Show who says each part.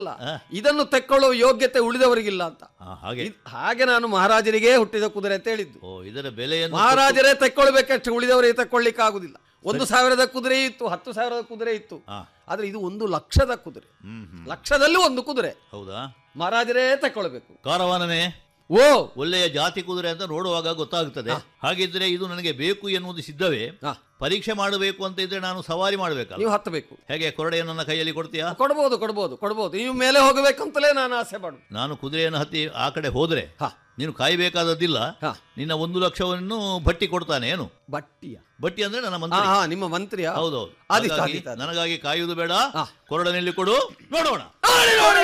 Speaker 1: ಅಲ್ಲ
Speaker 2: ಆ.
Speaker 1: ಇದನ್ನು ತೆಕ್ಕೊಳ್ಳುವ ಯೋಗ್ಯತೆ ಉಳಿದವರಿಗಿಲ್ಲ ಅಂತ
Speaker 2: ಆ, ಹಾಗೆ
Speaker 1: ಇದ್- ಹಾಗೆ ನಾನು ಮಹಾರಾಜರಿಗೆ ಹುಟ್ಟಿದ ಕುದುರೆ ಅಂತ ಹೇಳಿದ್ದು
Speaker 2: ಓ ಇದರ ಬೆಲೆಯನ್ನು
Speaker 1: ಮಹಾರಾಜರೇ ತೆಕ್ಕೊಳ್ಬೇಕಷ್ಟೇ ಉಳಿದವರಿಗೆ ತೆಕ್ಕೊಳ್ಳಿಕ್ಕೆ ಆಗುದಿಲ್ಲ ಒಂದು ಸಾವಿರದ ಕುದುರೆ ಇತ್ತು ಹತ್ತು ಸಾವಿರದ ಕುದುರೆ ಇತ್ತು
Speaker 2: ಆ,
Speaker 1: ಆದ್ರೆ ಇದು ಒಂದು ಲಕ್ಷದ ಕುದುರೆ
Speaker 2: ಹ್ಮ್ ಹ್ಮ್
Speaker 1: ಲಕ್ಷದಲ್ಲಿ ಒಂದು ಕುದುರೆ
Speaker 2: ಹೌದಾ
Speaker 1: ಮಹಾರಾಜರೇ ತೆಕ್ಕೊಳ್ಬೇಕು
Speaker 2: ಕಾರವಾನನೇ
Speaker 1: ಓ
Speaker 2: ಒಳ್ಳೆಯ ಜಾತಿ ಕುದುರೆ ಅಂತ ನೋಡುವಾಗ ಗೊತ್ತಾಗುತ್ತದೆ ಹಾಗಿದ್ರೆ ಇದು ನನಗೆ ಬೇಕು ಎನ್ನುವುದು ಸಿದ್ಧವೇ
Speaker 1: ಹಾ,
Speaker 2: ಪರೀಕ್ಷೆ ಮಾಡಬೇಕು ಅಂತ ಇದ್ರೆ ನಾನು ಸವಾರಿ ಮಾಡಬೇಕಲ್ಲ
Speaker 1: ನೀವು ಹತ್ತಬೇಕು
Speaker 2: ಹೇಗೆ ಕೊರಡೆಯನ್ನು ನನ್ನ ಕೈಯಲ್ಲಿ ಕೊಡ್ತೀಯಾ
Speaker 1: ಕೊಡ್ಬೋದು ಕೊಡ್ಬೋದು ಕೊಡ್ಬೋದು ನೀವು ಮೇಲೆ ಹೋಗಬೇಕಂತಲೇ ನಾನು ಆಸೆ ಮಾಡು
Speaker 2: ನಾನು ಕುದುರೆಯನ್ನು ಹತ್ತಿ ಆ ಕಡೆ ಹೋದ್ರೆ
Speaker 1: ಹಾ
Speaker 2: ನೀನು ಕಾಯಬೇಕಾದದ್ದಿಲ್ಲ
Speaker 1: ಹಾ
Speaker 2: ನಿನ್ನ ಒಂದು ಲಕ್ಷವನ್ನು ಬಟ್ಟಿ ಕೊಡ್ತಾನೆ ಏನು
Speaker 1: ಬಟ್ಟಿಯ
Speaker 2: ಬಟ್ಟಿ ಅಂದ್ರೆ ನನ್ನ
Speaker 1: ಹಾ
Speaker 2: ಮಂತ್ರಿ
Speaker 1: ಹಾ ನಿಮ್ಮ ಮಂತ್ರಿಯ
Speaker 2: ಹೌದೌದು
Speaker 1: ಆದೀತು,
Speaker 2: ಹಾಗಾಗಿ
Speaker 1: ಆದೀತು, ಆದೀತು.
Speaker 2: ನನಗಾಗಿ ಕಾಯುವುದು ಬೇಡ
Speaker 1: ಹಾ.
Speaker 2: ಕೊರಡನಲ್ಲಿ ಕೊಡು ನೋಡೋಣ
Speaker 1: ನೋಡಿ, ನೋಡಿ,